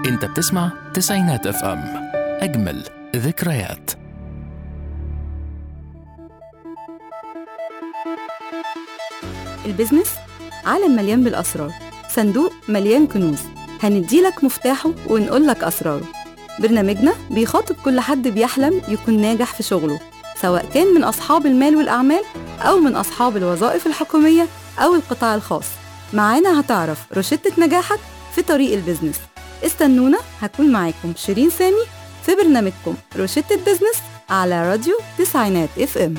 انت بتسمع تسعينات اف ام اجمل ذكريات البيزنس عالم مليان بالأسرار صندوق مليان كنوز هنديلك مفتاحه ونقولك أسراره برنامجنا بيخاطب كل حد بيحلم يكون ناجح في شغله سواء كان من أصحاب المال والأعمال أو من أصحاب الوظائف الحكومية أو القطاع الخاص معانا هتعرف روشتة نجاحك في طريق البيزنس استنونا هكون معاكم شيرين سامي في برنامجكم روشتة بيزنس على راديو تسعينات اف ام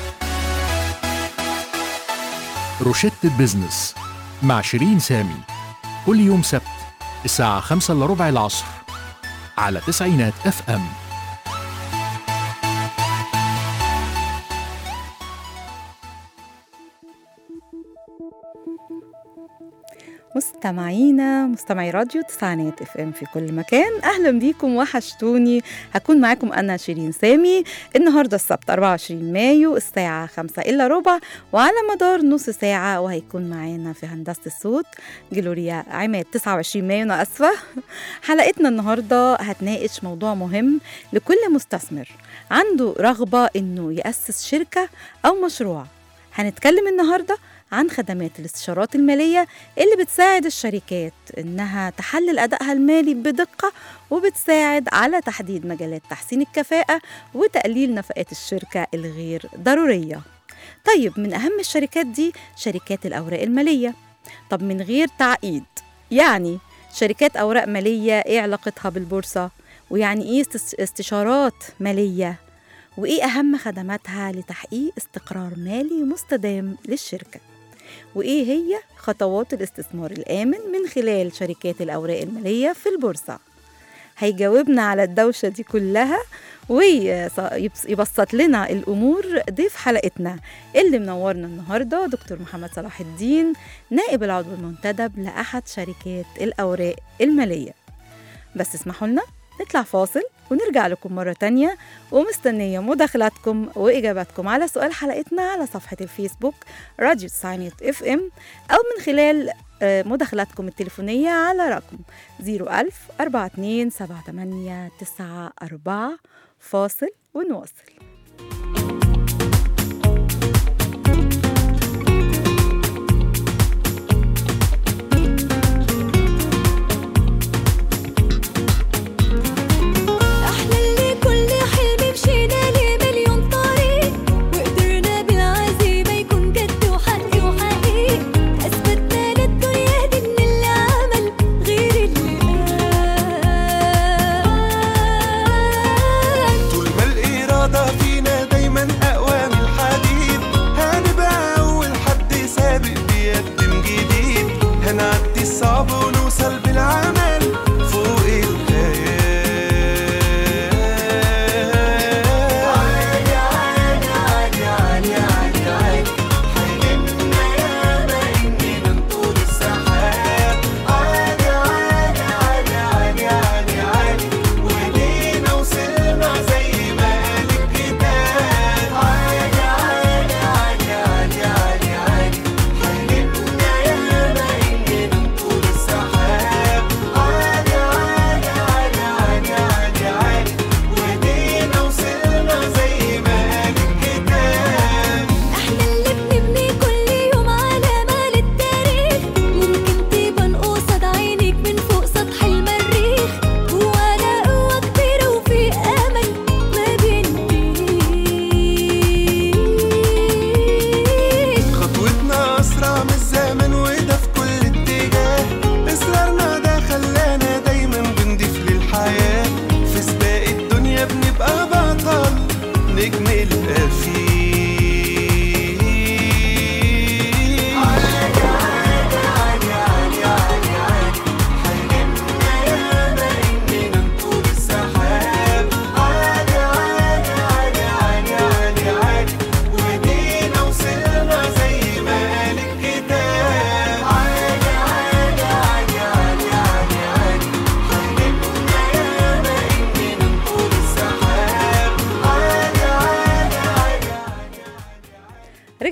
روشتة بيزنس مع شيرين سامي كل يوم سبت الساعة خمسة إلا ربع العصر على تسعينات اف ام مستمعينا مستمعي راديو تسعينات اف ام في كل مكان اهلا بيكم وحشتوني هكون معاكم انا شيرين سامي النهارده السبت 24 مايو الساعه 5 الا ربع وعلى مدار نص ساعه وهيكون معانا في هندسه الصوت جلوريا عماد 29 مايو انا اسفه حلقتنا النهارده هتناقش موضوع مهم لكل مستثمر عنده رغبه انه ياسس شركه او مشروع هنتكلم النهارده عن خدمات الاستشارات المالية اللي بتساعد الشركات إنها تحلل أدائها المالي بدقة وبتساعد على تحديد مجالات تحسين الكفاءة وتقليل نفقات الشركة الغير ضرورية طيب من أهم الشركات دي شركات الأوراق المالية طب من غير تعقيد يعني شركات أوراق مالية إيه علاقتها بالبورصة ويعني إيه استس- استشارات مالية وإيه أهم خدماتها لتحقيق استقرار مالي مستدام للشركة وإيه هي خطوات الاستثمار الآمن من خلال شركات الأوراق المالية في البورصة هيجاوبنا على الدوشة دي كلها ويبسط لنا الأمور ضيف حلقتنا اللي منورنا النهاردة دكتور محمد صلاح الدين نائب العضو المنتدب لأحد شركات الأوراق المالية بس اسمحوا لنا نطلع فاصل ونرجع لكم مرة تانية ومستنية مداخلاتكم وإجاباتكم على سؤال حلقتنا على صفحة الفيسبوك راديو تسعينات اف ام أو من خلال آه، مداخلاتكم التليفونية على رقم 01000 42 78 94 فاصل ونواصل احلى اللي كل حلم مشينا ليه مليون طريق وقدرنا بالعزيمة يكون جد وحق وحقيقي اثبتنا للدنيا دي ان اللي عمل غير اللي قال طول ما الإرادة فينا دايما أقوى من الحديد هنبقى أول حد سابق بيقدم جديد هنعدي الصعب ونوصل بالعمل فوق الخيال عالي عالي عالي عالي عالي عالي حلمنا ياما إننا نطول السحاب عالي عالي عالي عالي عالي عالي ولينا وصلنا زي ما قال الكتاب عالي عالي عالي عالي عالي عالي حلمنا ياما إننا نطول السحاب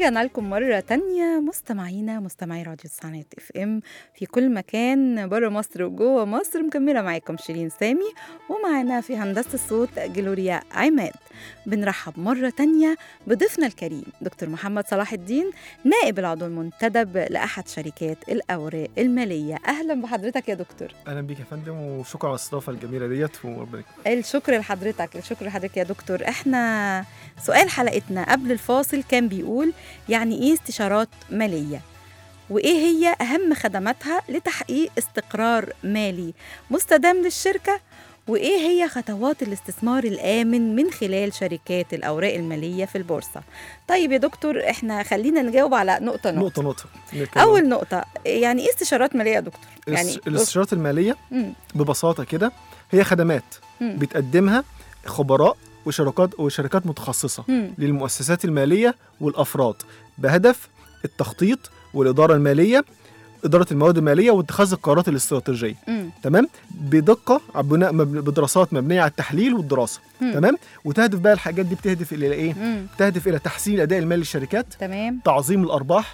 ورجعنا لكم مرة تانية مستمعينا مستمعي راديو تسعينات اف ام في كل مكان بره مصر وجوه مصر مكملة معاكم شيرين سامي ومعانا في هندسة الصوت جلوريا عماد بنرحب مرة تانية بضيفنا الكريم دكتور محمد صلاح الدين نائب العضو المنتدب لأحد شركات الأوراق المالية أهلا بحضرتك يا دكتور اهلا بيك يا فندم وشكرا على الاستضافه الجميله ديت وربنا يكرمك. الشكر لحضرتك الشكر لحضرتك يا دكتور احنا سؤال حلقتنا قبل الفاصل كان بيقول يعني ايه استشارات مالية وايه هي اهم خدماتها لتحقيق استقرار مالي مستدام للشركة وايه هي خطوات الاستثمار الامن من خلال شركات الاوراق المالية في البورصة طيب يا دكتور احنا خلينا نجاوب على نقطة نقطة, نقطه نقطه نتكلم. اول نقطة يعني ايه استشارات مالية يا دكتور يعني الاستشارات الماليه مم. ببساطه كده هي خدمات مم. بتقدمها خبراء وشركات وشركات متخصصه مم. للمؤسسات الماليه والافراد بهدف التخطيط والاداره الماليه اداره المواد الماليه واتخاذ القرارات الاستراتيجيه مم. تمام بدقه بناء مبن- بدراسات مبنيه على التحليل والدراسه مم. تمام وتهدف بقى الحاجات دي بتهدف الى ايه مم. تهدف الى تحسين الاداء المالي للشركات تمام تعظيم الارباح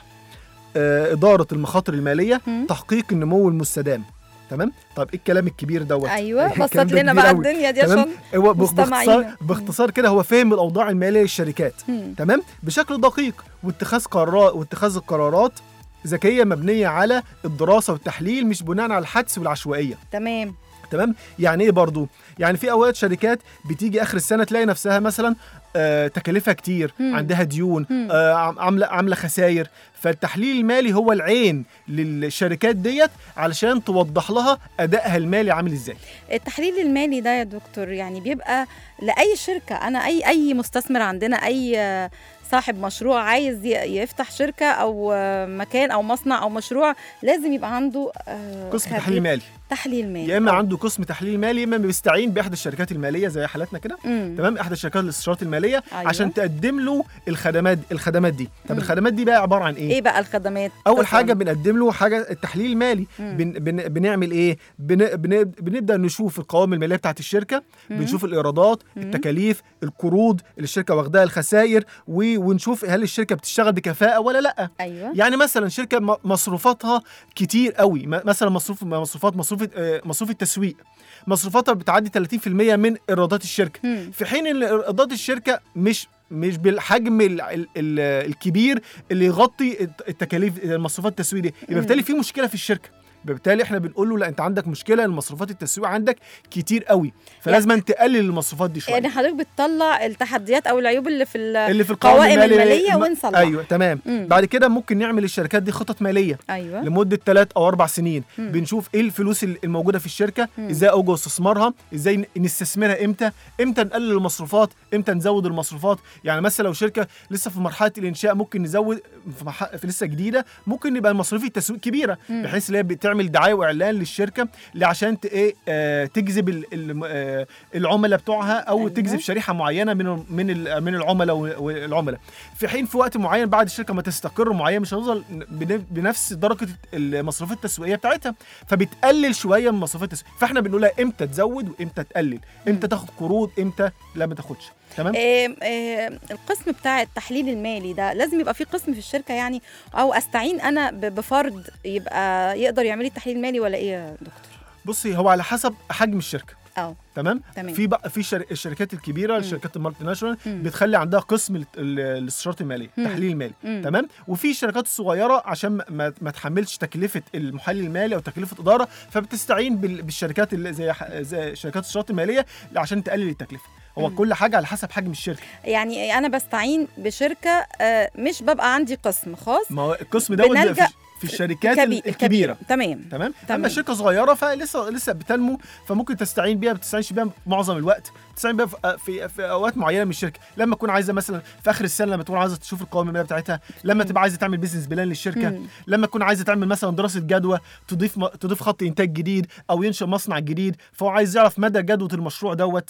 آه، اداره المخاطر الماليه مم. تحقيق النمو المستدام تمام طب ايه الكلام الكبير دوت ايوه الكلام بسط ده لنا كبير بقى أوي. الدنيا دي تمام عشان هو بخ- مستمعينا. باختصار باختصار كده هو فهم الاوضاع الماليه للشركات مم. تمام بشكل دقيق واتخاذ قرارات واتخاذ القرارات ذكيه مبنيه على الدراسه والتحليل مش بناء على الحدس والعشوائيه تمام تمام يعني ايه برضو يعني في اوقات شركات بتيجي اخر السنه تلاقي نفسها مثلا آه تكاليفها كتير مم. عندها ديون مم. آه عم- عامله عامله خسائر فالتحليل المالي هو العين للشركات ديت علشان توضح لها ادائها المالي عامل ازاي التحليل المالي ده يا دكتور يعني بيبقى لاي شركه انا اي اي مستثمر عندنا اي آه، صاحب مشروع عايز ي- يفتح شركه او آه، مكان او مصنع او مشروع لازم يبقى عنده آه، قسم خبير- تحليل مالي تحليل مالي يا اما آه. عنده قسم تحليل مالي يا اما بيستعين باحدى الشركات الماليه زي حالاتنا كده مم. تمام احدى الشركات الاستشارات الماليه أيوة. عشان تقدم له الخدمات الخدمات دي طب مم. الخدمات دي بقى عباره عن ايه ايه بقى الخدمات اول مثلاً؟ حاجه بنقدم له حاجه التحليل المالي مم. بن بن بنعمل ايه بن بن بنبدا نشوف القوائم الماليه بتاعت الشركه مم. بنشوف الايرادات مم. التكاليف القروض اللي الشركه واخداها الخسائر و- ونشوف هل الشركه بتشتغل بكفاءه ولا لا ايوه يعني مثلا شركه م- مصروفاتها كتير قوي م- مثلا مصروف مصروفات مصروف آه، مصروف التسويق مصروفاتها بتعدي 30% من ايرادات الشركه مم. في حين ان ايرادات الشركه مش مش بالحجم ال ال ال الكبير اللي يغطي الت- التكاليف المصروفات التسويق دي يبقى مم. بالتالي في مشكله في الشركه يبقى بالتالي احنا بنقول له لا انت عندك مشكله المصروفات التسويق عندك كتير قوي فلازم أن تقلل المصروفات دي شويه يعني حضرتك بتطلع التحديات او العيوب اللي في ال- اللي في القوائم القوائم الماليه المالية م- ونصلحها. ايوه تمام مم. بعد كده ممكن نعمل للشركات دي خطط ماليه ايوه لمده ثلاث او اربع سنين مم. بنشوف ايه الفلوس ال- الموجوده في الشركه مم. ازاي اوجه استثمارها ازاي ن- نستثمرها امتى امتى نقلل المصروفات امتى نزود المصروفات يعني مثلا لو شركه لسه في مرحله الانشاء ممكن نزود في, مح... في لسه جديده ممكن يبقى مصاريف التسويق كبيره مم. بحيث ان هي بتعمل دعايه واعلان للشركه اللي عشان ت... ايه آه تجذب ال... ال... آه العملاء بتوعها او أيوة. أيوة. تجذب شريحه معينه من ال... من ال... من العملاء وال- والعملاء في حين في وقت معين بعد الشركه ما تستقر معين مش هتوصل بن- بنفس درجه المصروفات التسويقيه بتاعتها فبتقلل شويه من مصروفات التسويق فاحنا بنقول لها امتى تزود وامتى تقلل امتى تاخد قروض امتى لا ما تاخدش تمام آم، آم، القسم بتاع التحليل المالي ده لازم يبقى فيه قسم في الشركه يعني او استعين انا ب- بفرد يبقى يقدر يعمل لي التحليل المالي ولا ايه يا دكتور بصي هو على حسب حجم الشركه اه تمام تمام. في بقى في شر... الشركات الكبيره الشركات المالتي ناشونال مم. بتخلي عندها قسم ال- ال- الاستشارات الماليه مم. التحليل المالي مم. تمام وفي الشركات الصغيره عشان ما- ما, ما تحملش تكلفه المحلل المالي او تكلفه اداره فبتستعين بال... بالشركات اللي زي ح- زي شركات الاستشارات الماليه عشان تقلل التكلفه هو مم. كل حاجه على حسب حجم الشركه يعني انا بستعين بشركه آه، مش ببقى عندي قسم خاص ما هو القسم دوت بيبقى بنلجأ في, في الشركات كبي- ال- الكبيره تمام تمام تمام. اما شركه صغيره فلسه لسه بتنمو فممكن تستعين بيها ما بتستعينش بيها معظم الوقت تستعين بيها في, في, في اوقات معينه من الشركه لما تكون عايزه مثلا في اخر السنه لما تكون عايزه تشوف القوائم الماليه بتاعتها لما تبقى عايزه تعمل بيزنس بلان للشركه مم. لما تكون عايزه تعمل مثلا دراسه جدوى تضيف م... تضيف خط انتاج جديد او ينشئ مصنع جديد فهو عايز يعرف مدى جدوى المشروع دوت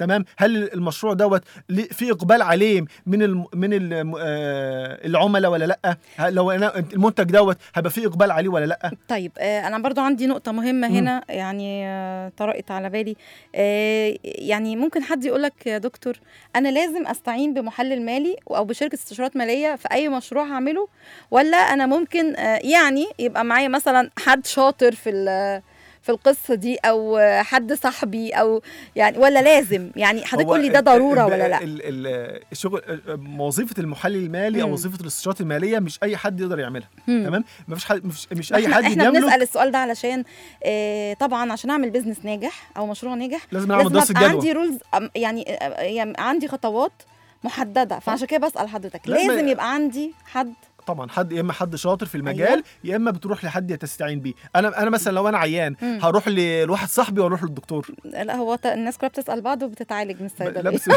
تمام هل المشروع دوت ليه- في اقبال عليه من الم... من الم... آه العملاء ولا لا هل لو انا المنتج دوت هيبقى في اقبال عليه ولا لا طيب آه، انا برضو عندي نقطه مهمه هنا يعني آه، طرقت على بالي آه، يعني ممكن حد يقول لك يا دكتور انا لازم استعين بمحلل مالي او بشركه استشارات ماليه في اي مشروع هعمله ولا انا ممكن آه، يعني يبقى معايا مثلا حد شاطر في ال- في القصه دي او آه، حد صاحبي او يعني ولا لازم يعني حضرتك هو قول لي ده ال- ضروره ال- ولا لا ال- ال- الشغل ال- وظيفه المحلل المالي او مم. وظيفه الاستشارات الماليه مش اي حد يقدر يعملها مم. تمام مفيش حد مش, مش اي احنا, حد احنا بيملك بنسال السؤال ده علشان آه طبعا عشان اعمل بيزنس ناجح او مشروع ناجح لازم نعمل دراسه أبقى جدوى عندي رولز يعني آه، يعني عندي خطوات محدده فعشان كده بسال حضرتك لازم- لازم يبقى عندي حد طبعا حد يا اما حد شاطر في المجال أيوة. يا اما بتروح لحد تستعين بيه انا انا مثلا لو انا عيان مم. هروح ل- لواحد صاحبي واروح للدكتور لا هو ت- الناس كلها بتسال بعض وبتتعالج من لا الصيدليه بس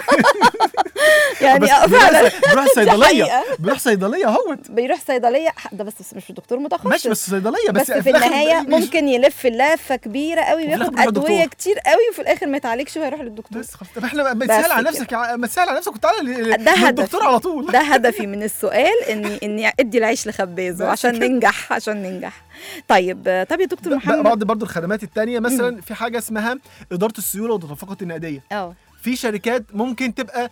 يعني بس آه، بيروح فعلا صي- بيروح صيدليه حقيقة. بيروح صيدليه اهوت بيروح صيدليه ده بس بس مش دكتور متخصص ماشي بس صيدليه بس, بس في الآخر النهايه مش- ممكن يلف لفه كبيره قوي وفي الآخر وياخد بيروح ادويه للدكتور. كتير قوي وفي الاخر ما يتعالجش وهيروح للدكتور بس خلاص طب احنا ما تسهل على كده. نفسك يا- ما تسهل على نفسك وتعالى ل- ده هدفي. للدكتور على طول ده هدفي من السؤال اني اني ادي العيش لخبازه بس عشان كده. ننجح عشان ننجح طيب آه، طب يا دكتور ب- محمد بعض برضو الخدمات التانية مثلا في حاجة اسمها إدارة السيولة والتدفقات النقدية اه في شركات ممكن تبقى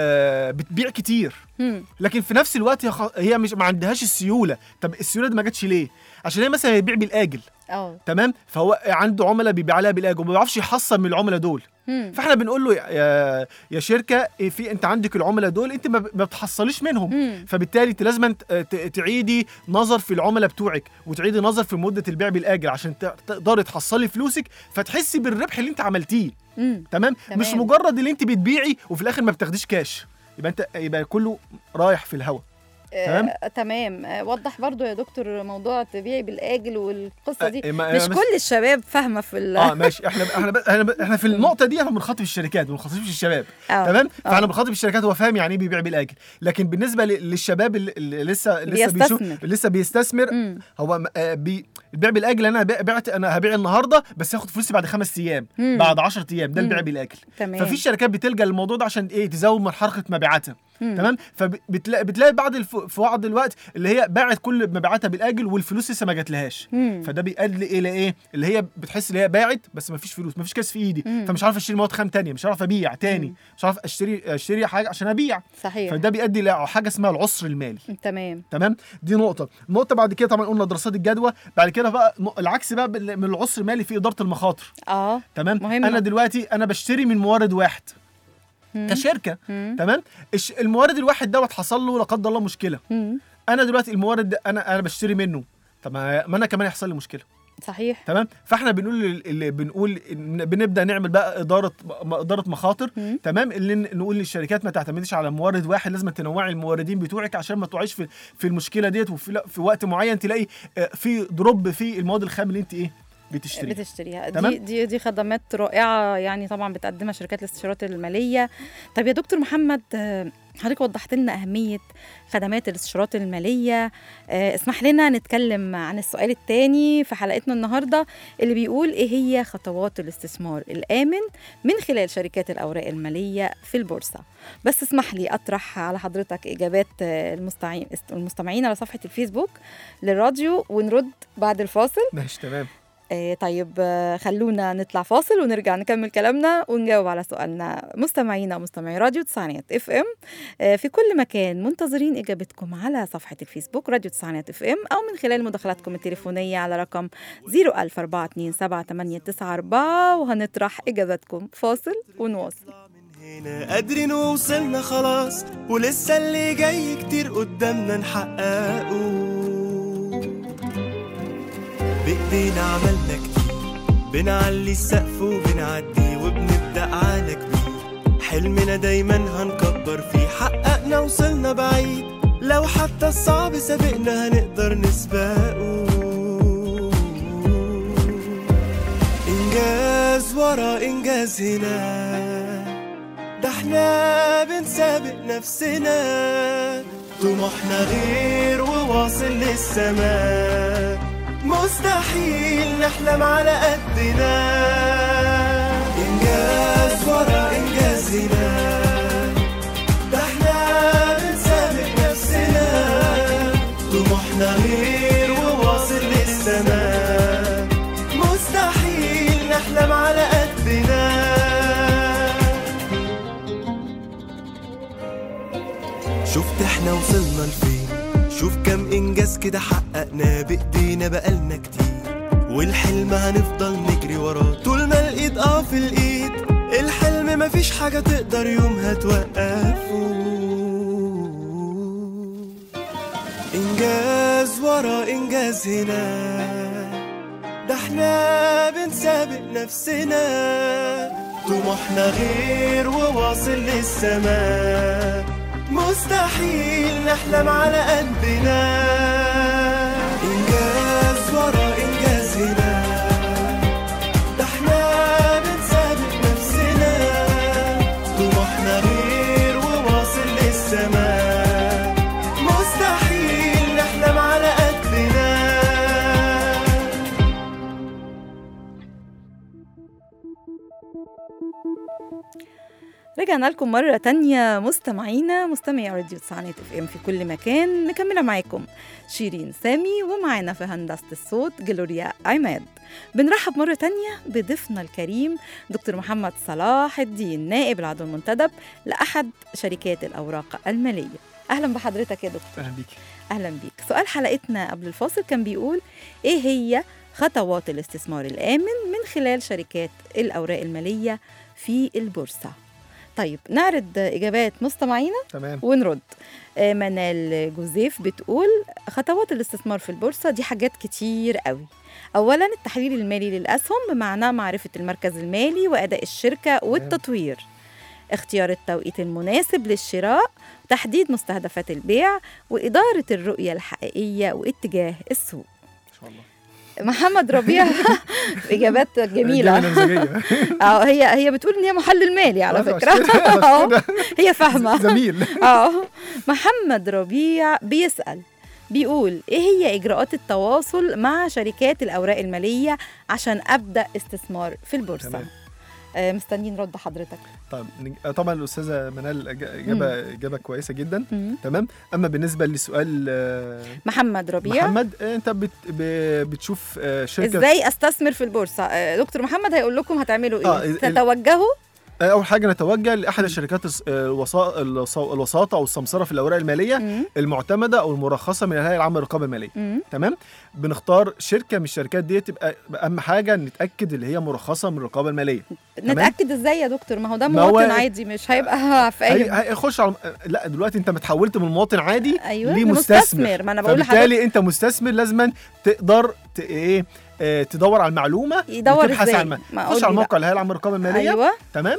آه بتبيع كتير مم. لكن في نفس الوقت هي, خ... هي مش ما عندهاش السيولة طب السيولة دي ما جاتش ليه عشان هي مثلا بيبيع بالآجل اه تمام فهو عنده عملاء بيبيع عليها بالاجل وما بيعرفش يحصل من العملاء دول مم. فاحنا بنقول له يا يا شركه إيه في انت عندك العملاء دول انت ما ب- ما بتحصليش منهم مم. فبالتالي انت لازم ت- ت- تعيدي نظر في العملاء بتوعك وتعيدي نظر في مده البيع بالاجل عشان ت- تقدري تحصلي فلوسك فتحسي بالربح اللي انت عملتيه مم. تمام؟, تمام. مش مجرد اللي انت بتبيعي وفي الاخر ما بتاخديش كاش يبقى انت يبقى كله رايح في الهواء تمام؟ آه تمام آه وضح برضو يا دكتور موضوع تبيعي بالاجل والقصه دي آه، ما- مش مس- كل الشباب فاهمه في ال اه ماشي احنا احنا احنا, احنا في النقطه دي احنا بنخاطب الشركات ما بنخاطبش الشباب آه. تمام آه. فاحنا بنخاطب الشركات هو فاهم يعني ايه بيبيع بالاجل لكن بالنسبه ل- للشباب اللي, اللي لسه لسه بيشوف بيستثمر. لسه بيستثمر مم. هو م- آه بي البيع بالاجل انا بي- بعت انا هبيع النهارده بس هاخد فلوسي بعد خمس ايام مم. بعد 10 ايام ده مم. البيع بالاجل تمام ففي شركات بتلجا للموضوع ده عشان ايه تزود من حركه مبيعاتها مم. تمام فبتلاقي بتلاقي بعد الف... في بعض الوقت اللي هي باعت كل مبيعاتها بالاجل والفلوس لسه ما جاتلهاش مم. فده بيؤدي الى ايه اللي هي بتحس ان هي باعت بس ما فيش فلوس ما فيش كاس في ايدي مم. فمش عارف اشتري مواد خام تانية مش عارف ابيع تاني مم. مش عارف اشتري اشتري حاجه عشان ابيع صحيح فده بيؤدي الى حاجه اسمها العسر المالي تمام تمام دي نقطه النقطه بعد كده طبعا قلنا دراسات الجدوى بعد كده بقى ن- العكس بقى بال- من العسر المالي في اداره المخاطر اه تمام مهمة. انا دلوقتي انا بشتري من مورد واحد مم. كشركه مم. تمام الش- المورد الواحد دوت حصل له لا قدر الله مشكله مم. انا دلوقتي المورد ده انا انا بشتري منه طب ما ما انا كمان يحصل لي مشكله صحيح تمام فاحنا بنقول لل- اللي بنقول إن بنبدا نعمل بقى اداره م- اداره مخاطر مم. تمام اللي ن- نقول للشركات ما تعتمدش على مورد واحد لازم تنوعي الموردين بتوعك عشان ما تقعيش في في المشكله ديت وفي لا- في وقت معين تلاقي آه، في دروب في المواد الخام اللي انت ايه بتشتريها بتشتريها تمام؟ دي دي دي خدمات رائعه يعني طبعا بتقدمها شركات الاستشارات الماليه طب يا دكتور محمد آه، حضرتك وضحت لنا اهميه خدمات الاستشارات الماليه آه، اسمح لنا نتكلم عن السؤال الثاني في حلقتنا النهارده اللي بيقول ايه هي خطوات الاستثمار الامن من خلال شركات الاوراق الماليه في البورصه بس اسمح لي اطرح على حضرتك اجابات آه، المستعين المستمعين على صفحه الفيسبوك للراديو ونرد بعد الفاصل ماشي تمام آه طيب آه خلونا نطلع فاصل ونرجع نكمل كلامنا ونجاوب على سؤالنا مستمعينا ومستمعي راديو تسعينات اف ام آه في كل مكان منتظرين اجابتكم على صفحه الفيسبوك راديو تسعينات اف ام او من خلال مداخلاتكم التليفونيه على رقم 004278994 وهنطرح اجاباتكم فاصل ونواصل هنا قادرين وصلنا خلاص ولسه اللي جاي كتير قدامنا نحققه بإيدينا عملنا كتير بنعلي السقف وبنعدي وبنبدأ على كبير حلمنا دايما هنكبر فيه حققنا وصلنا بعيد لو حتى الصعب سابقنا هنقدر نسبقه إنجاز ورا إنجاز هنا ده احنا بنسابق نفسنا طموحنا غير وواصل للسماء مستحيل نحلم على قدنا انجاز ورا انجاز للسماء مستحيل نحلم على قدنا شفت احنا وصلنا لفين شوف كم انجاز كده حققناه بايدينا بقالنا كتير والحلم هنفضل نجري وراه طول ما الايد اه في الايد الحلم مفيش حاجة تقدر يومها توقفه انجاز ورا انجاز هنا ده احنا بنسابق نفسنا طموحنا غير وواصل للسماء مستحيل نحلم على قدنا انجاز ورا انجاز هنا ده احنا بنسابق نفسنا طموحنا غير وواصل للسماء مستحيل نحلم على قدنا رجعنا لكم مرة تانية مستمعينا مستمعي راديو تسعينات اف ام في كل مكان مكملة معاكم شيرين سامي ومعانا في هندسة الصوت جلوريا عماد بنرحب مرة تانية بضيفنا الكريم دكتور محمد صلاح الدين نائب العضو المنتدب لأحد شركات الأوراق المالية أهلا بحضرتك يا دكتور اهلا بيكي أهلا بيك سؤال حلقتنا قبل الفاصل كان بيقول إيه هي خطوات الاستثمار الآمن من خلال شركات الأوراق المالية في البورصة طيب نعرض إجابات مستمعينا تمام ونرد آه، منال جوزيف بتقول خطوات الاستثمار في البورصة دي حاجات كتير قوي أولا التحليل المالي للأسهم بمعنى معرفة المركز المالي وأداء الشركة والتطوير اختيار التوقيت المناسب للشراء تحديد مستهدفات البيع وإدارة الرؤية الحقيقية واتجاه السوق ان شاء الله محمد ربيع إجابات جميلة نموذجية. اه هي هي بتقول ان هي محلل مالي على خلاص، فكرة عشان كده- آه، عشان كده هي فاهمة زميل اه محمد ربيع بيسأل بيقول ايه هي اجراءات التواصل مع شركات الاوراق الماليه عشان ابدا استثمار في البورصه تمام. آه مستنيين رد حضرتك طب نج- طبعا الاستاذه منال أج- اجابه اجابه كويسه جدا مم. تمام اما بالنسبه لسؤال آه، محمد ربيع محمد آه، انت بت ب- بتشوف آه، شركه ازاي استثمر في البورصه آه دكتور محمد هيقول لكم هتعملوا ايه آه، ال- تتوجهوا آه، اول حاجه نتوجه لاحد الشركات الس- آه، الوسا- الوسا- الوساطه او السمسره في الاوراق الماليه مم. المعتمده او المرخصه من الهيئه العامه للرقابه الماليه مم. تمام بنختار شركه من الشركات دي تبقى اهم حاجه نتاكد اللي هي مرخصه من الرقابه الماليه نتاكد ازاي يا دكتور ما هو ده ما هو- مواطن عادي مش هيبقى في اي هي- هيخش على لا دلوقتي انت متحولت من مواطن عادي ايوه لمستثمر لمستثمر ما انا بقول لحضرتك فبالتالي انت مستثمر لازما تقدر ت... ايه آه، تدور على المعلومه يدور وتبحث ازاي؟ عن ما ما قولي خش على بقى. موقع الهيئه العامه للرقابه الماليه ايوه تمام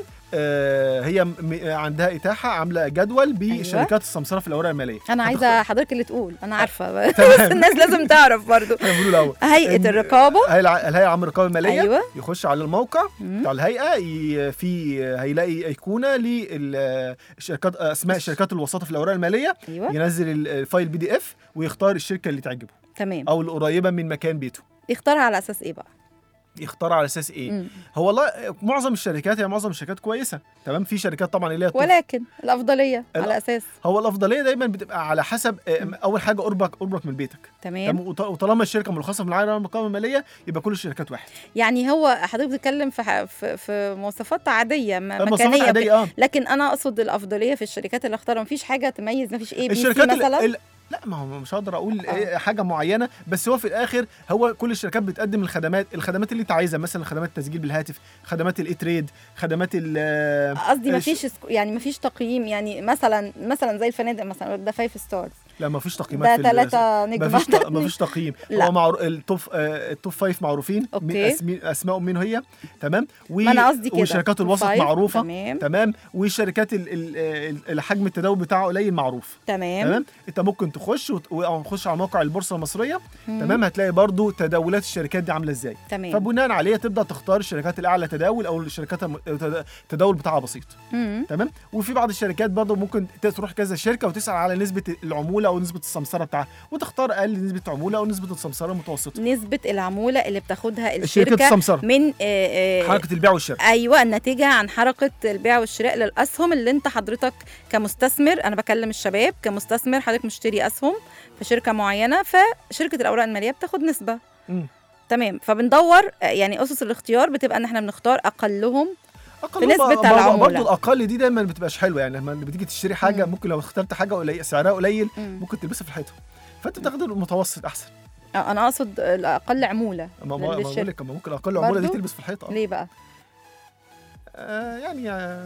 آه هي م... عندها اتاحه عامله جدول بشركات السمسره في الاوراق الماليه انا عايزه حضرتك اللي تقول انا عارفه بس تمام. الناس لازم تعرف برضو احنا بنقول الاول هيئه إن- الرقابه الهيئه الع- الهيئه العامه للرقابه الماليه أيوة. يخش على الموقع مم. بتاع الهيئه ي... في هيلاقي ايقونه للشركات اسماء شركات الوساطه في الاوراق الماليه ايوه ينزل ال- الفايل بي دي اف ويختار الشركه اللي تعجبه تمام او القريبه من مكان بيته يختارها على اساس ايه بقى يختار على اساس ايه مم. هو والله معظم الشركات هي معظم الشركات كويسه تمام في شركات طبعا اللي هي ولكن الافضليه ال- على اساس هو الافضليه دايما بتبقى على حسب آه، اول حاجه قربك قربك من بيتك تمام تمام وط- وطالما الشركه مرخصه من العالم الرقابه الماليه يبقى كل الشركات واحد يعني هو حضرتك بتتكلم في ح- في, في مواصفات عاديه م- مصاريف مكانيه عاديه اه لكن انا اقصد الافضليه في الشركات اللي اختارها مفيش حاجه تميز مفيش ايه بي سي الشركات ال- مثلا ال- لا ما هو مش هقدر اقول آه. إيه حاجه معينه بس هو في الاخر هو كل الشركات بتقدم الخدمات الخدمات اللي انت عايزها مثلا خدمات التسجيل بالهاتف خدمات الاي تريد خدمات ال قصدي الش- مفيش سك- يعني مفيش تقييم يعني مثلا مثلا زي الفنادق مثلا ده فايف ستارز لا ما فيش تقييمات ده في ال- ثلاثة نجمة ما فيش ت- ما فيش تقييم لا. هو معرو... التوب آه، التوب فايف معروفين أوكي. مين أسمي... اسمائهم مين هي تمام و... ما أنا قصدي كده. وشركات الوسط فايف، معروفه تمام. تمام والشركات ال... ال... ال- الحجم التداول بتاعه قليل معروف تمام تمام انت ممكن تخش وت... او تخش على موقع البورصه المصريه مم. تمام هتلاقي برضو تداولات الشركات دي عامله ازاي تمام فبناء عليه تبدا تختار الشركات الاعلى تداول او الشركات الم- التد- التداول بتاعها بسيط مم. تمام وفي بعض الشركات برضو ممكن ت- تروح كذا شركه وتسال على نسبه العموله او نسبه السمسره بتاعها وتختار اقل نسبه عموله او نسبه السمسره المتوسطه نسبة العمولة اللي بتاخدها الشركه الشركة السمسره من آه، آه، حركه البيع والشراء ايوه الناتجه عن حركه البيع والشراء للاسهم اللي انت حضرتك كمستثمر انا بكلم الشباب كمستثمر حضرتك مشتري اسهم في شركه معينه فشركه الاوراق الماليه بتاخد نسبه مم. تمام فبندور آه، يعني اسس الاختيار بتبقى ان احنا بنختار اقلهم اقل في نسبة برضه- العمولة. برضه الاقل دي دايما ما بتبقاش حلوه يعني لما بتيجي تشتري حاجه مم. ممكن لو اخترت حاجه قليل سعرها قليل مم. ممكن تلبسها في الحيطه فانت بتاخد المتوسط احسن آه، انا اقصد الاقل عموله ما ما ما بقول للشركة. لك أما ممكن اقل عموله دي برضه؟ تلبس في الحيطه آه. ليه بقى آه يعني آه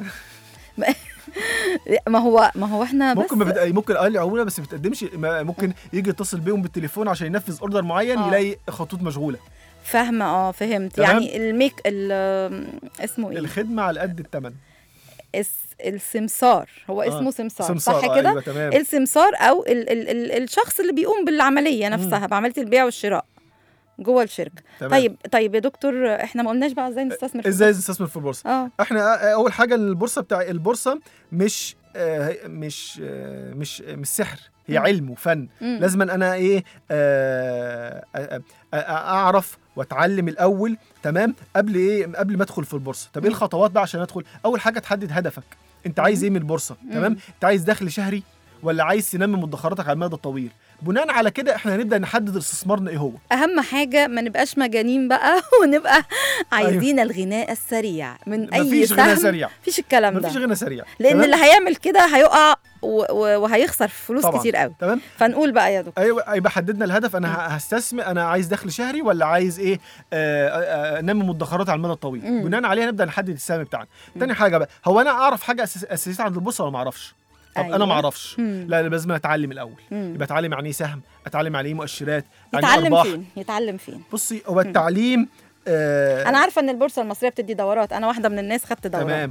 ما هو ما هو احنا بس ممكن ما بت... ممكن اقل عموله بس ما بتقدمش ما- ممكن يجي يتصل بيهم بالتليفون عشان ينفذ اوردر معين آه. يلاقي خطوط مشغوله فاهمه اه فهمت تمام. يعني الميك ال- اسمه ايه الخدمه على قد الثمن الس- السمسار هو آه، اسمه سمسار, سمسار صح آه، كده ايوه تمام السمسار او ال ال ال الشخص اللي بيقوم بالعمليه نفسها بعمليه البيع والشراء جوه الشركه تمام. طيب طيب يا دكتور احنا ما قلناش بقى ازاي نستثمر في ازاي البورصة. نستثمر في البورصه اه احنا آه، اول حاجه البورصه بتاع البورصه مش آه مش آه مش مش سحر هي مم. علم وفن مم. لازم انا ايه آه آه آه اعرف واتعلم الاول تمام قبل ايه قبل ما ادخل في البورصه طب ايه مم. الخطوات بقى عشان ادخل اول حاجه تحدد هدفك انت عايز ايه من البورصه تمام مم. انت عايز دخل شهري ولا عايز تنمي مدخراتك على المدى الطويل بناء على كده احنا هنبدا نحدد استثمارنا ايه هو اهم حاجه ما نبقاش مجانين بقى ونبقى عايزين الغناء السريع من اي مفيش سهم غنى سريع مفيش الكلام مفيش ده غنى سريع لان تمام؟ اللي هيعمل كده هيقع و- و- وهيخسر فلوس طبعاً. كتير قوي تمام فنقول بقى يا دكتور ايوه يبقى حددنا الهدف انا ه- هستثمر انا عايز دخل شهري ولا عايز ايه آه، آه، آه، انمي مدخرات على المدى الطويل مم. بناء عليه نبدا نحدد السهم بتاعنا تاني حاجه بقى هو انا اعرف حاجه أساس- اساسيه عند البورصه ولا ما اعرفش طب أيوة. انا ما اعرفش مم. لا لازم اتعلم الاول مم. يبقى اتعلم يعني ايه سهم اتعلم يعني ايه مؤشرات يعني إيه يتعلم ارباح فين يتعلم فين بصي هو التعليم آه انا عارفه ان البورصه المصريه بتدي دورات انا واحده من الناس خدت دورات تمام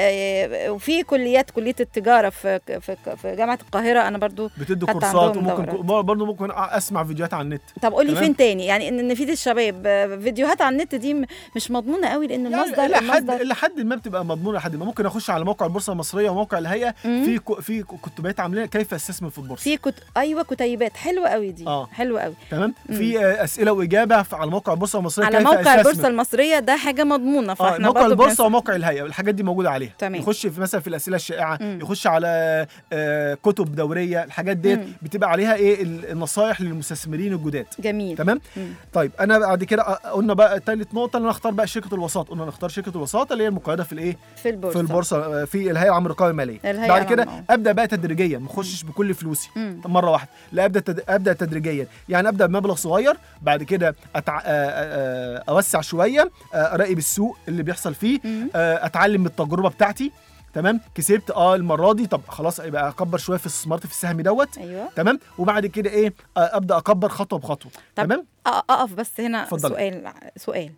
ب- وفي كليات كليه التجاره في في في جامعه القاهره انا برضو بتدوا خدت كورسات عندهم وممكن دورات. برضه ممكن اسمع فيديوهات على النت طب قولي تمام. فين تاني يعني ان نفيد الشباب آه، فيديوهات على النت دي م- مش مضمونه قوي لان المصدر يعني الى حد المصدر الى حد ما بتبقى مضمونه لحد ما ممكن اخش على موقع البورصه المصريه وموقع الهيئه مم. في كو- في كتبات عاملين كيف استثمر في البورصه في كت... ايوه كتيبات حلوه قوي دي آه. حلوه قوي تمام في آه، اسئله واجابه في- على موقع البورصه المصريه على كيف موقع أستثمر. البورصه المصريه ده حاجه مضمونه اه فاحنا موقع برضو البورصه بنس- وموقع الهيئه الحاجات دي موجوده عليها تمام. يخش في مثلا في الاسئله الشائعه مم. يخش على آه، كتب دوريه الحاجات ديت مم. بتبقى عليها ايه ال- النصائح للمستثمرين الجداد جميل تمام مم. طيب انا بعد كده آه، قلنا بقى تالت نقطه ان انا اختار بقى شركه الوساط قلنا نختار شركه الوساط اللي هي المقيده في الايه في البورصه في البورصه آه، في الهيئه العامه للرقابه الماليه الهيئة بعد كده العامة، ابدا بقى تدريجيا ما اخشش بكل فلوسي مم. مره واحده لا ابدا تد... ابدا تدريجيا يعني ابدا بمبلغ صغير بعد كده أتع... آه، آه، اوسع شويه آه، اراقب السوق اللي بيحصل فيه مم. آه، اتعلم من التجربه بتاعتي تمام كسبت اه المره دي طب خلاص يبقى اكبر شويه في استثمارتي في السهم دوت ايوه تمام وبعد كده ايه آه، ابدا اكبر خطوه بخطوه طب تمام أ- اقف بس هنا اتفضلي. سؤال سؤال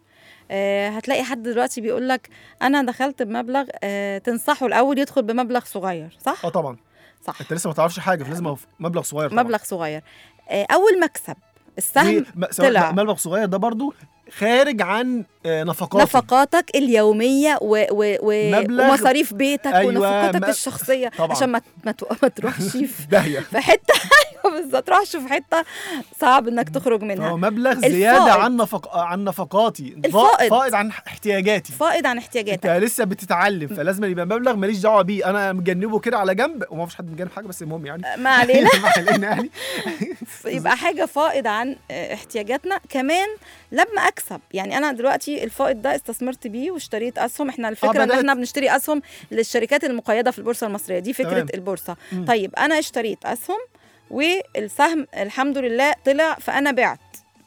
آه هتلاقي حد دلوقتي بيقول لك انا دخلت بمبلغ آه تنصحه الاول يدخل بمبلغ صغير صح اه طبعا صح انت لسه ما تعرفش حاجه فلازم أف- مبلغ صغير طبعا مبلغ صغير آه اول مكسب السهم دي م- سواء طلع. مبلغ صغير ده برضو خارج عن آه، نفقاتي نفقاتك اليوميه و و و مبلغ- ومصاريف بيتك أيوة، ونفقاتك ما- الشخصيه طبعاً. عشان ما ما تو- ما تروحش في داهيه في حته ايوه بالظبط تروحش في حته صعب انك تخرج هو منها مبلغ الفائض. زياده عن نفق... عن نفقاتي فا- الفائض. فائض عن احتياجاتي فائض عن احتياجاتك انت لسه بتتعلم فلازم يبقى مبلغ ماليش دعوه بيه انا مجنبه كده على جنب وما فيش حد مجنب حاجه بس المهم يعني ما علينا ما علينا يعني يبقى حاجه فائض عن آه، احتياجاتنا كمان لما اكسب يعني انا دلوقتي الفائض ده استثمرت بيه واشتريت اسهم احنا الفكره ان بدأت. احنا بنشتري اسهم للشركات المقيده في البورصه المصريه دي فكره تمام. البورصه مم. طيب انا اشتريت اسهم والسهم الحمد لله طلع فانا بعت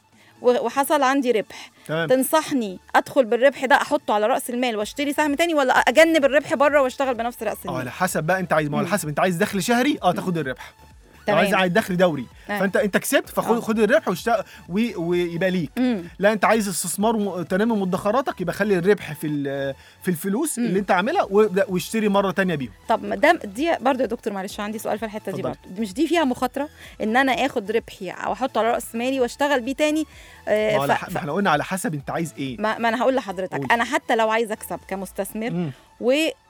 و- وحصل عندي ربح تمام تنصحني ادخل بالربح ده احطه على راس المال واشتري سهم تاني ولا اجنب الربح بره واشتغل بنفس راس اه المال على حسب بقى انت عايز ما هو على مم. حسب انت عايز دخل شهري اه تاخد الربح لو تمام. عايز عايز دخل دوري آه. فانت انت كسبت فخد آه. خد الربح واشتغل وي- ويبقى ليك مم. لا انت عايز استثمار وتنمي مدخراتك يبقى خلي الربح في ال- في الفلوس مم. اللي انت عاملها وابدأ واشتري مره تانية بيهم طب ما دام دي برضه يا دكتور معلش عندي سؤال في الحته دي اتفضلي. برضه مش دي فيها مخاطره ان انا اخد ربحي او احطه على راس مالي واشتغل بيه تاني آه، ما, ف... على ح- ف... ما احنا قلنا على حسب انت عايز ايه ما, ما انا هقول لحضرتك قولي. انا حتى لو عايزه اكسب كمستثمر مم.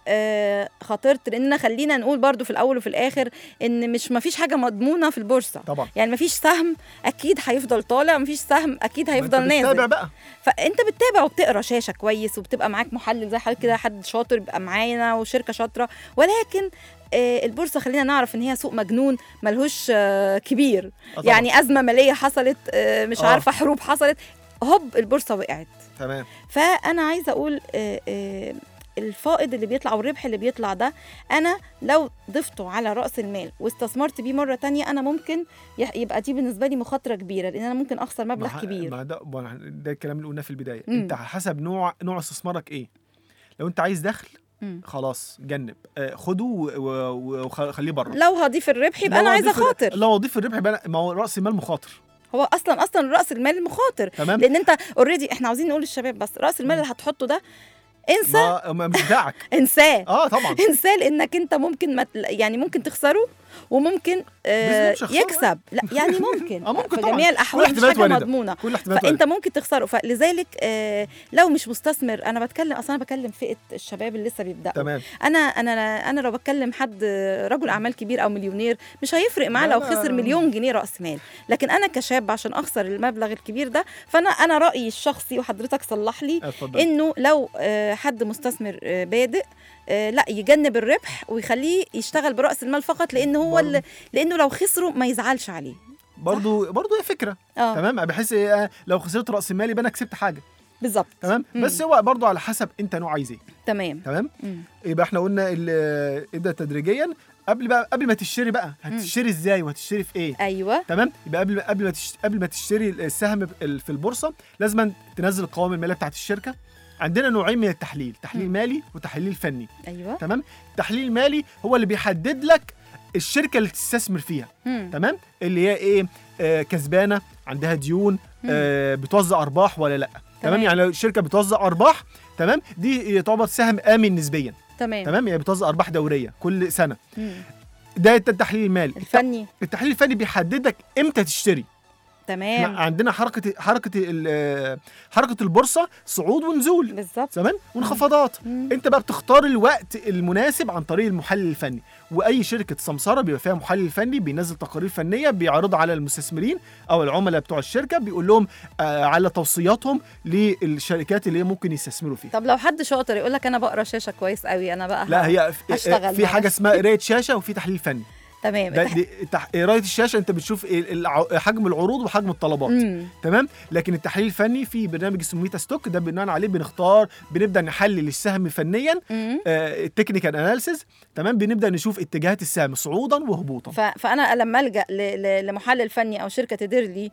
آه خاطرت لان خلينا نقول برضو في الاول وفي الاخر ان مش ما فيش حاجه مضمونه في البورصه طبعا يعني ما فيش سهم اكيد هيفضل طالع ما فيش سهم اكيد هيفضل ما أنت بتتابع نازل بقى فانت بتتابع وبتقرا شاشه كويس وبتبقى معاك محلل زي حضرتك كده حد شاطر يبقى معانا وشركه شاطره ولكن آه، البورصه خلينا نعرف ان هي سوق مجنون ملهوش آه، كبير آه طبعاً. يعني ازمه ماليه حصلت آه، مش آه. عارفه حروب حصلت هوب البورصه وقعت تمام فانا عايزه اقول آه، آه، الفائض اللي بيطلع والربح اللي بيطلع ده انا لو ضفته على راس المال واستثمرت بيه مره تانية انا ممكن يح- يبقى دي بالنسبه لي مخاطره كبيره لان انا ممكن اخسر ما مبلغ ح- كبير ما ده ما ده الكلام اللي قلناه في البدايه مم. انت على حسب نوع نوع استثمارك ايه لو انت عايز دخل مم. خلاص جنب آه، خده و- و- وخليه بره لو هضيف الربح يبقى انا عايزه اخاطر لو اضيف الربح يبقى أنا- ما هو راس المال مخاطر هو اصلا اصلا راس المال مخاطر تمام لان انت اوريدي احنا عاوزين نقول للشباب بس راس المال اللي هتحطه ده انسى ما ما- مش بتاعك انساه اه طبعا انساه لانك انت ممكن ما تل- يعني ممكن تخسره وممكن آه بس مش هخسره. يكسب لا يعني ممكن اه ممكن في طبعا جميع كل الاحوال مش احتمالات حاجه واردة. مضمونه كل احتمالات فانت ممكن تخسره فلذلك آه لو مش مستثمر انا بتكلم اصلا انا بكلم فئه الشباب اللي لسه بيبداوا تمام انا انا انا لو بتكلم حد رجل اعمال كبير او مليونير مش هيفرق معاه لا، لو لا. خسر مليون جنيه راس مال لكن انا كشاب عشان اخسر المبلغ الكبير ده فانا انا رايي الشخصي وحضرتك صلح لي اتفضل انه لو آه، حد مستثمر آه، بادئ آه، لا يجنب الربح ويخليه يشتغل براس المال فقط لانه هو برضه. اللي لانه لو خسره ما يزعلش عليه برضو برضو هي فكره اه تمام بحس إيه، لو خسرت راس المال يبقى انا كسبت حاجه بالظبط تمام مم. بس هو برضو على حسب انت نوع عايز ايه تمام تمام مم. يبقى احنا قلنا ال- ابدا تدريجيا قبل بقى قبل ما تشتري بقى هتشتري ازاي وهتشتري في ايه ايوه تمام يبقى قبل قبل ما تشت... قبل ما تشتري السهم ب- في البورصه لازم تنزل القوائم الماليه بتاعت الشركه عندنا نوعين من التحليل تحليل مم. مالي وتحليل فني ايوه تمام التحليل المالي هو اللي بيحدد لك الشركه اللي تستثمر فيها مم. تمام اللي هي ايه آه كسبانه عندها ديون آه بتوزع ارباح ولا لا تمام, تمام. يعني لو الشركه بتوزع ارباح تمام دي تعتبر سهم امن نسبيا تمام تمام يعني بتوزع ارباح دوريه كل سنه مم. ده التحليل المالي الفني التحليل الفني بيحدد لك امتى تشتري احنا تمام عندنا حركه حركه ال- حركه البورصه صعود ونزول بالظبط تمام وانخفاضات مم. انت بقى بتختار الوقت المناسب عن طريق المحلل الفني واي شركه سمساره بيبقى فيها محلل فني بينزل تقارير فنيه بيعرضها على المستثمرين او العملاء بتوع الشركه بيقول لهم آه على توصياتهم للشركات اللي هي ممكن يستثمروا فيها طب لو حد شاطر يقول لك انا بقرا شاشه كويس قوي انا بقى لا ه- هي في, هشتغل في مع حاجه نفسي. اسمها قرايه شاشه وفي تحليل فني تمام ده دي تح... قرايه الشاشه انت بتشوف ال- الع- حجم العروض وحجم الطلبات مم. تمام لكن التحليل الفني في برنامج اسمه ميتا ستوك ده بناء عليه بنختار بنبدا نحلل السهم فنيا مم. التكنيكال اناليسيز تمام بنبدا نشوف اتجاهات السهم صعودا وهبوطا ف... فانا لما الجا ل... ل... لمحلل فني او شركه تدير لي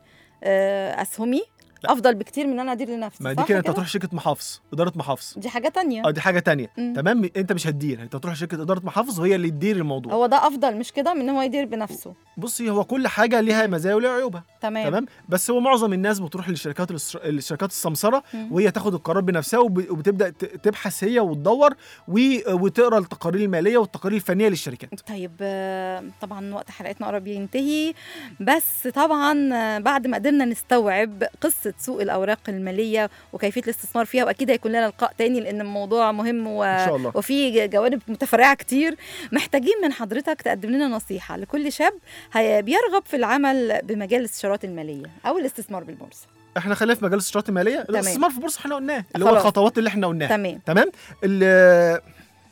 آه، اسهمي لا. افضل بكتير من ان انا ادير لنفسي ما دي صح كده انت هتروح شركه محافظ اداره محافظ دي حاجه تانية اه دي حاجه تانية مم. تمام انت مش هتدير انت هتروح شركه اداره محافظ وهي اللي تدير الموضوع هو ده افضل مش كده من ان هو يدير بنفسه بصي هو كل حاجه ليها مزايا وليها عيوبها تمام, تمام بس هو معظم الناس بتروح للشركات الاستر- الشركات السمسره مم. وهي تاخد القرار بنفسها وب- وبتبدا ت- تبحث هي وتدور و- وتقرا التقارير الماليه والتقارير الفنيه للشركات طيب آه، طبعا وقت حلقتنا قرب ينتهي بس طبعا آه، بعد ما قدرنا نستوعب قصه سوق الاوراق الماليه وكيفيه الاستثمار فيها واكيد هيكون لنا لقاء تاني لان الموضوع مهم و... ان شاء الله وفي جوانب متفرعه كتير محتاجين من حضرتك تقدم لنا نصيحه لكل شاب هي- بيرغب في العمل بمجال الاستشارات الماليه او الاستثمار بالبورصه احنا خلينا في مجال الاستشارات الماليه الاستثمار في البورصه احنا قلناه اللي هو خلاص. الخطوات اللي احنا قلناها تمام تمام ال-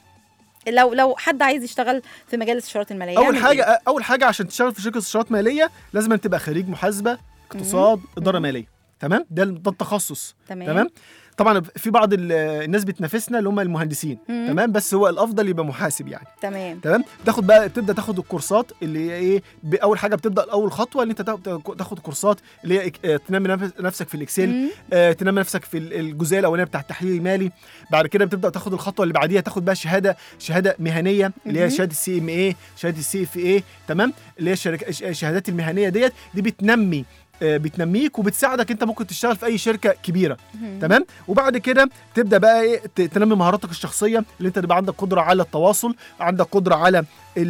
لو لو حد عايز يشتغل في مجال الاستشارات الماليه اول يعمل حاجه إيه؟ اول حاجه عشان تشتغل في شركه استشارات ماليه لازم أن تبقى خريج محاسبه اقتصاد اداره ماليه تمام ده ده التخصص تمام تمام طبعا في بعض ال- الناس بتنافسنا اللي هم المهندسين مم. تمام بس هو الافضل يبقى محاسب يعني تمام تمام تاخد بقى تبدا تاخد الكورسات اللي هي ايه ب- اول حاجه بتبدا اول خطوه اللي انت تاخد- تاخد كورسات اللي هي إك- آه، تنمي نف- نفسك في الاكسل مم. آه، تنمي نفسك في ال- الجزئيه الاولانيه بتاع التحليل المالي بعد كده بتبدا تاخد الخطوه اللي بعديها تاخد بقى شهاده شهاده مهنيه اللي هي مهم. شهاده السي ام اي شهاده السي اف اي تمام اللي هي الشركة الش- الشهادات المهنيه ديت دي بتنمي آه، بتنميك وبتساعدك انت ممكن تشتغل في اي شركه كبيره مهم. تمام وبعد كده تبدا بقى ايه ت- تنمي مهاراتك الشخصيه اللي انت تبقى عندك قدره على التواصل عندك قدره على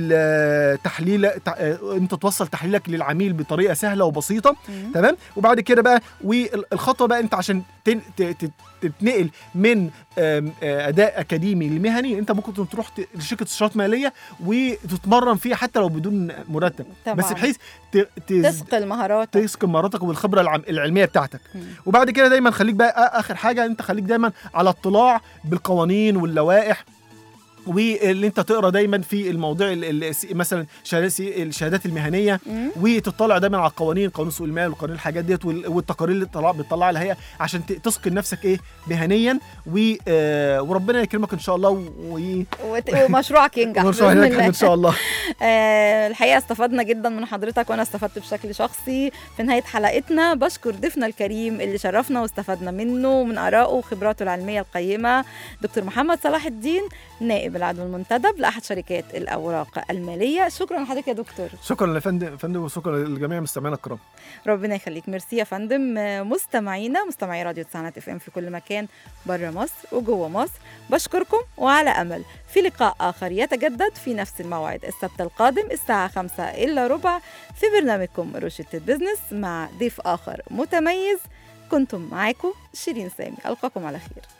التحليل تع- آه، انت توصل تحليلك للعميل بطريقه سهله وبسيطه مم. تمام وبعد كده بقى والخطوه بقى انت عشان تن- ت- ت- تتنقل من آم، آه، اداء اكاديمي لمهني انت ممكن تروح ت- لشركه استشارات ماليه وتتمرن فيها حتى لو بدون مرتب طبعاً. بس بحيث ت- تز- تثقل مهاراتك تسكن مهاراتك والخبره العم- العلميه بتاعتك مم. وبعد كده دايما خليك بقى آ- اخر حاجه انت خليك دايما على اطلاع بالقوانين واللوائح واللي انت تقرا دايما في المواضيع ال- ال- مثلا شهادات الشهادات المهنيه مم. وتطلع دايما على القوانين قانون سوق المال وقانون الحاجات ديت وال- والتقارير اللي طلع بتطلعها الهيئه عشان ت- تثقل نفسك ايه مهنيا و- آه، وربنا يكرمك ان شاء الله و- وت- ومشروعك ينجح ونرجع بإذن هناك الله. ان شاء الله آه، الحقيقه استفدنا جدا من حضرتك وانا استفدت بشكل شخصي في نهايه حلقتنا بشكر ضيفنا الكريم اللي شرفنا واستفدنا منه ومن ارائه وخبراته العلميه القيمه دكتور محمد صلاح الدين نائب العدو المنتدب لاحد شركات الاوراق الماليه شكرا لحضرتك يا دكتور شكرا لفندم فندم وشكرا لجميع مستمعينا الكرام ربنا يخليك ميرسي يا فندم آه، مستمعينا مستمعي راديو تسعينات اف ام في كل مكان بره مصر وجوه مصر بشكركم وعلى امل في لقاء اخر يتجدد في نفس الموعد السبت القادم الساعه 5 الا ربع في برنامجكم روشتة بزنس مع ضيف اخر متميز كنتم معاكم شيرين سامي القاكم على خير